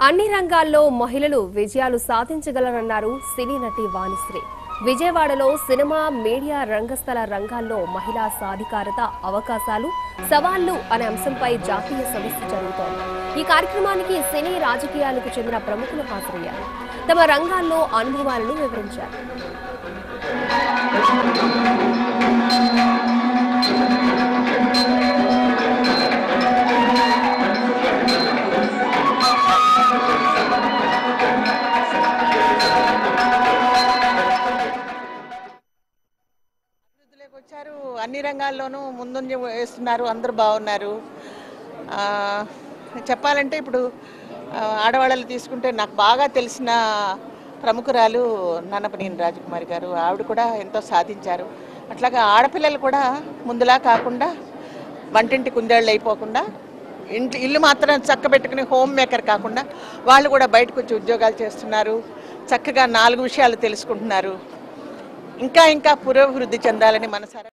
అన్ని రంగాల్లో మహిళలు విజయాలు సాధించగలరన్నారు సినీ నటి వాణిశ్రీ విజయవాడలో సినిమా మీడియా రంగస్థల రంగాల్లో మహిళా సాధికారత అవకాశాలు సవాళ్లు అనే అంశంపై జాతీయ సదస్సు జరుగుతోంది ఈ కార్యక్రమానికి సినీ రాజకీయాలకు చెందిన ప్రముఖులు హాజరయ్యారు తమ రంగాల్లో అనుభవాలను వివరించారు అభివృద్ధిలోకి వచ్చారు అన్ని రంగాల్లోనూ ముందంజ వేస్తున్నారు అందరూ బాగున్నారు ఆ, చెప్పాలంటే ఇప్పుడు ఆ, ఆడవాళ్ళని తీసుకుంటే నాకు బాగా తెలిసిన ప్రముఖురాలు నన్నపనేని రాజకుమారి గారు ఆవిడ కూడా ఎంతో సాధించారు అట్లాగా ఆడపిల్లలు కూడా ముందులా కాకుండా వంటింటి కుందేళ్ళు అయిపోకుండా ఇంటి ఇల్లు మాత్రం చక్క పెట్టుకుని హోమ్ మేకర్ కాకుండా వాళ్ళు కూడా బయటకు వచ్చి ఉద్యోగాలు చేస్తున్నారు చక్కగా నాలుగు విషయాలు తెలుసుకుంటున్నారు ఇంకా ఇంకా పురోభివృద్ధి చెందాలని మనసారా